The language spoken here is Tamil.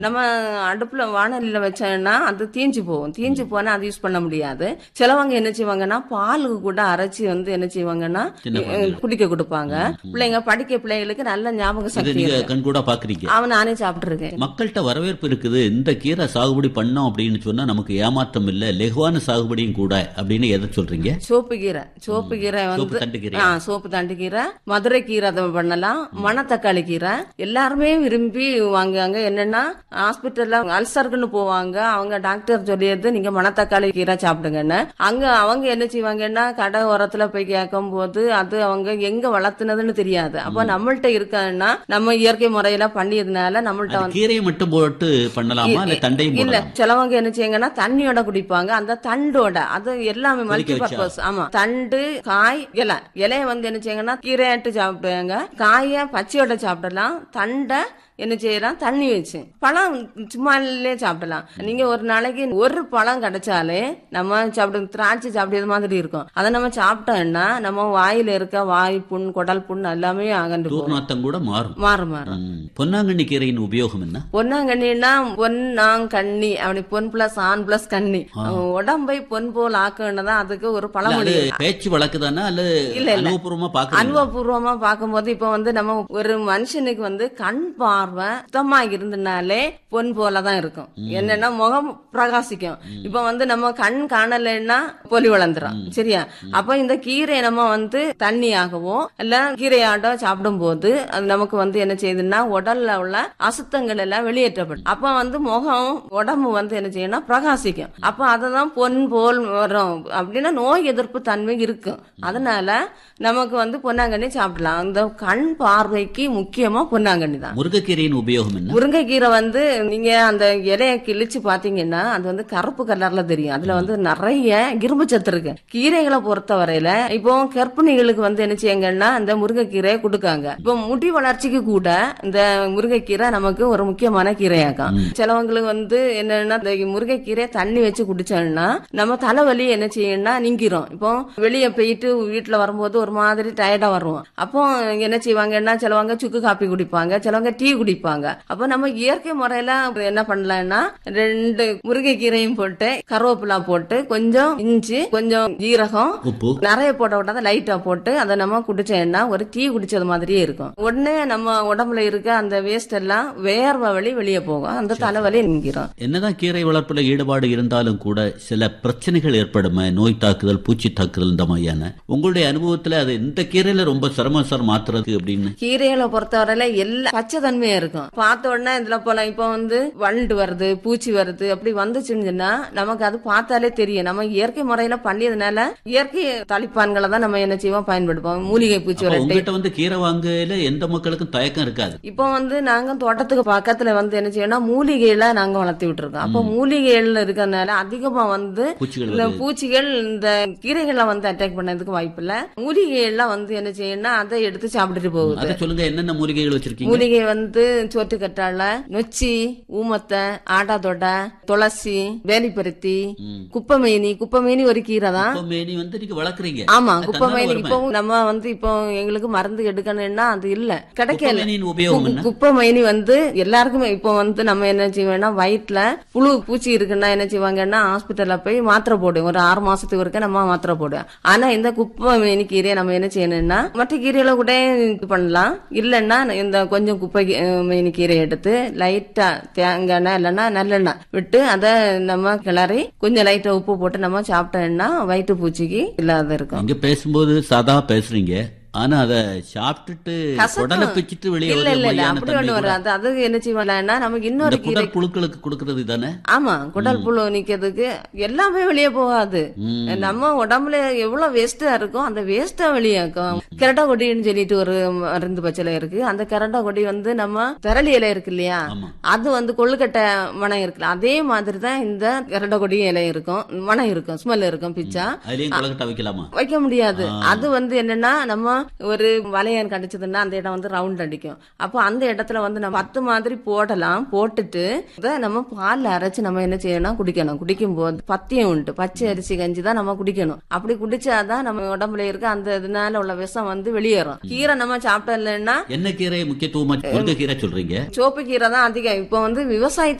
நம்ம அடுப்புல வானலியில வச்சோம்னா அது தீஞ்சு போகும் தீஞ்சு போனா அது யூஸ் பண்ண முடியாது சிலவங்க என்ன செய்வாங்கன்னா பாலுக்கு கூட அரைச்சி வந்து என்ன செய்வாங்கன்னா சின்ன அஹ், குடிக்க கொடுப்பாங்க பிள்ளைங்க படிக்க பிள்ளைகளுக்கு நல்ல ஞாபக இது சக்தி நீங்க இருக்கு கண்கூடா பாக்குறீங்க அவன் நானே சாப்பிட்டுருக்கேன் மக்கள்கிட்ட வரவேற்பு இருக்குது இந்த கீரை சாகுபடி பண்ணோம் அப்படின்னு சொன்னா நமக்கு ஏமாற்றம் இல்ல லெகுவான சாகுபடியும் கூட அப்படின்னு எதை சொல்றீங்க சோப்பு கீரை சோப்பு கீரை சோப்பு வந்து தண்டு கீரை ஆ சோப்பு தண்டு கீரை மதுரை கீரை அதை பண்ணலாம் மணத்தக்காளி கீரை எல்லாருமே விரும்பி வாங்குவாங்க என்னன்னா ஹாஸ்பிட்டல்ல அல்சருக்குன்னு போவாங்க அவங்க டாக்டர் சொல்லியது நீங்க மணத்தக்காளி கீரை சாப்பிடுங்கன்னு அங்க அவங்க என்ன செய்வாங்கன்னா கடை ஓரத்துல போய் கேட்கும் போது அது அவங்க எங்க வளர்த்துனதுன்னு தெரியாது அப்ப நம்மள்ட்ட இருக்கான்னா நம்ம இயற்கை முறையில பண்ணியதுனால நம்மள்ட்ட அது வந்து கீரையை மட்டும் போட்டு பண்ணலாமா இல்ல தண்டையும் இல்ல போடலாம் சிலவங்க என்ன செய்யுங்கன்னா தண்ணியோட குடிப்பாங்க அந்த தண்டோட அது எல்லாமே மல்டி கொதிக்க வச்சா? பர்பஸ் ஆமா தண்டு காய் இலை இலைய வந்து என்ன செய்யுங்கன்னா கீரையாட்டு சாப்பிடுவாங்க காய பச்சையோட சாப்பிடலாம் தண்டை என்ன செய்யலாம் தண்ணி வச்சு பழம் சும்மாலே சாப்பிடலாம் நீங்க ஒரு நாளைக்கு ஒரு பழம் கிடைச்சாலே நம்ம சாப்பிடும் திராட்சை சாப்பிடுறது மாதிரி இருக்கும் அதை நம்ம சாப்பிட்டோம்னா நம்ம வாயில இருக்க வாய் புண் குடல் புண் எல்லாமே அகன்று போகும் தூர்நாத்தம் கூட மாறும் மாறும் மாறும் ம். பொன்னாங்கண்ணி கீரையின் உபயோகம் என்ன பொன்னாங்கண்ணின்னா பொன்னாங்கண்ணி அப்படி பொன் பிளஸ் ஆண் பிளஸ் கண்ணி உடம்பை பொன் போல் ஆக்கணுதான் அதுக்கு ஒரு இல்ல, பழமொழி அது பேச்சு வழக்குதானா அல்ல இல்ல, இல்ல. அனுபவபூர்வமா பாக்குறீங்க அனுபவபூர்வமா பார்க்கும்போது இப்ப வந்து நம்ம ஒரு மனுஷனுக்கு வந்து கண் பார்வை சுத்தமா இருந்தனாலே பொன் போலதான் இருக்கும் என்னன்னா முகம் பிரகாசிக்கும் இப்ப வந்து நம்ம கண் காணலைன்னா பொலி வளர்ந்துரும் சரியா அப்ப இந்த கீரை நம்ம வந்து தண்ணியாகவோ இல்ல கீரையாட்டோ சாப்பிடும் போது அது நமக்கு வந்து என்ன செய்யுதுன்னா உடல்ல உள்ள அசுத்தங்கள் எல்லாம் வெளியேற்றப்படும் அப்ப வந்து முகம் உடம்பு வந்து என்ன செய்யணும் பிரகாசிக்கும் அப்ப அததான் பொன் போல் வரும் அப்படின்னா நோய் எதிர்ப்பு தன்மை இருக்கும் அதனால நமக்கு வந்து பொன்னாங்கண்ணி சாப்பிடலாம் அந்த கண் பார்வைக்கு முக்கியமா பொன்னாங்கண்ணி தான் முருங்கைக்கீரையின் உபயோகம் என்ன முருங்கைக்கீரை வந்து நீங்க அந்த இலைய கிழிச்சு பாத்தீங்கன்னா அது வந்து கருப்பு கலர்ல தெரியும் அதுல வந்து நிறைய இரும்பு சத்து இருக்கு கீரைகளை பொறுத்த வரையில இப்போ கர்ப்பிணிகளுக்கு வந்து என்ன செய்யுங்கன்னா இந்த முருங்கைக்கீரையை கொடுக்காங்க இப்போ முடி வளர்ச்சிக்கு கூட இந்த முருங்கைக்கீரை நமக்கு ஒரு முக்கியமான கீரையாக்கும் சிலவங்களுக்கு வந்து என்னன்னா இந்த முருங்கைக்கீரை தண்ணி வச்சு குடிச்சோம்னா நம்ம தலைவலி என்ன செய்யணும்னா நீங்கிரும் இப்போ வெளியே போயிட்டு வீட்டுல வரும்போது ஒரு மாதிரி டயர்டா வருவோம் அப்போ என்ன செய்வாங்கன்னா சிலவங்க சுக்கு காப்பி குடிப்பாங்க சிலவங்க டீ குடிப்பாங்க அப்போ நம்ம இயற்கை முறையில என்ன பண்ணலாம்னா ரெண்டு முருங்கைக்கீரையும் போட்டு கருவேப்பிலா போட்டு கொஞ்சம் இஞ்சி கொஞ்சம் ஜீரகம் உப்பு நிறைய போட விட்டாத லைட்டா போட்டு அதை நம்ம குடிச்சோம்னா ஒரு டீ குடிச்சது மாதிரியே இருக்கும் உடனே நம்ம உடம்புல இருக்க அந்த வேஸ்ட் எல்லாம் வேர்வை வழி வெளியே போகும் அந்த தலைவலி நீங்கிரும் என்னதான் கீரை வளர்ப்புல ஈடுபாடு இருந்தாலும் கூட சில பிரச்சனைகள் ஏற்படுமே நோய் தாக்குதல் பூச்சி தாக்குதல் இந்த மாதிரியான உங்களுடைய அனுபவத்துல அது இந்த கீரையில ரொம்ப சிரமம் சார் மாத்துறது அப்படின்னு கீரைகளை பொறுத்தவரையில எல்லா பச்சை தன்மையா இருக்கும் பார்த்த உடனே இதுல போல இப்ப வந்து வண்டு வருது பூச்சி வருது அப்படி வந்துச்சுன்னு சொன்னா நமக்கு அது பார்த்தாலே தெரியும் நம்ம இயற்கை முறையில பண்ணியதுனால இயற்கை தளிப்பான்களை தான் நம்ம என்ன செய்வோம் பயன்படுத்துவோம் மூலிகை பூச்சி அப்ப வரட்டு உங்ககிட்ட வந்து கீரை வாங்கல எந்த மக்களுக்கும் தயக்கம் இருக்காது இப்போ வந்து நாங்க தோட்டத்துக்கு பக்கத்துல வந்து என்ன செய்யணும் மூலிகையில நாங்க வளர்த்தி விட்டுருக்கோம் அப்போ மூலிகைகள்ல இருக்கறதுனால அதிகமா வந்து பூச்சிகள் இந்த வருது. பூச்சிகள் இந்த கீரைகளை வந்து அட்டாக் பண்ணதுக்கு வாய்ப்பு இல்ல மூலிகைகள்லாம் வந்து என்ன செய்யணும்னா அதை எடுத்து சாப்பிட்டுட்டு போகுது அதை சொல்லுங்க என்னென்ன மூலிகைகள் வச்சிருக்கீங்க மூலிகை வந்து சோட்டு கற்றாழை நொச்சி ஊமத்தை ஆடாதொடை துளசி வேலிப்பருத்தி குப்பமேனி குப்பமேனி ஒரு கீரை தான் இப்ப மேனி வந்து நீங்க வளர்க்குறீங்க ஆமா அது குப்பமேனி தன்னால இப்போ வருமே. நம்ம வந்து இப்போ எங்களுக்கு மருந்து எடுக்கணும்னா அது இல்ல கிடைக்கல குப்பமேனியின் உபயோகம் என்ன குப்பமேனி வந்து எல்லாருக்குமே இப்போ வந்து நம்ம என்ன செய்வோம்னா வயிற்றுல புழு பூச்சி இருக்குன்னா என்ன செய்வாங்கன்னா ஹாஸ்பிட்டல்ல போய் மாத்திரை போடுவோம் ஒரு ஆறு மாசத்துக்கு ஒருக்க நம்ம மாத்திரை போடுவோம் ஆனா இந்த குப்பமேனி கீரையை நம்ம என்ன செய்யணும்னா மற்ற கீரையில கூட இது பண்ணலாம் இல்லைன்னா இந்த கொஞ்சம் குப்பை கீ- மேனி கீரை எடுத்து லைட்டா தேங்காய் எண்ணெய் இல்லைன்னா நல்லெண்ணெய் விட்டு அதை நம்ம கிளறி கொஞ்சம் லைட்டா உப்பு போட்டு நம்ம சாப்பிட்டோம்னா வயிற்று பூச்சிக்கு இல்லாத இருக்கும் நீங்க பேசும்போது சாதா பேசுறீங்க ஆனா அத சாப்பிட்டுட்டு கசக்கும். குடலை பிச்சிட்டு வெளியே இல்ல வர இல்ல இல்ல மாதிரியான அப்படி தன்மை ஒண்ணு கூட. வராது அது என்ன செய்வாங்கன்னா நமக்கு இந்த இன்னொரு கீரை குடல் புழுக்களுக்கு கொடுக்கறது தானே ஆமா குடல் புழு நிக்கிறதுக்கு எல்லாமே வெளியே போகாது ம். நம்ம உடம்புல எவ்வளவு வேஸ்டா இருக்கும் அந்த வேஸ்டா வெளியாக்கும் கரண்டா கொடின்னு சொல்லிட்டு ஒரு மருந்து பச்சையில இருக்கு அந்த கரண்டா கொடி வந்து நம்ம திரளி இலை இருக்கு இல்லையா ஆமா அது வந்து கொள்ளுக்கட்டை மனம் இருக்குல்ல அதே மாதிரி தான் இந்த கரண்டா கொடி இலை இருக்கும் மனம் இருக்கும் ஸ்மெல் இருக்கும் பிச்சா அதுலயும் கொலக்கட்டை வைக்கலாமா வைக்க முடியாது அது வந்து என்னன்னா நம்ம ஒரு வளையன் கடிச்சதுன்னா அந்த இடம் வந்து ரவுண்ட் அடிக்கும் அப்போ அந்த இடத்துல வந்து நம்ம பத்து மாதிரி போடலாம் போட்டுட்டு இதை நம்ம பால்ல அரைச்சு நம்ம என்ன செய்யணும் குடிக்கணும் குடிக்கும் போது பத்தியம் உண்டு பச்சை அரிசி கஞ்சி தான் நம்ம குடிக்கணும் அப்படி குடிச்சாதான் நம்ம உடம்புல இருக்க அந்த இதனால உள்ள விஷம் வந்து வெளியேறும் கீரை நம்ம சாப்பிட்டோம் இல்லைன்னா என்ன கீரை முக்கியத்துவமா முருங்கைக்கீரை சொல்றீங்க சோப்பு கீரை தான் அதிகம் இப்போ வந்து விவசாயத்துல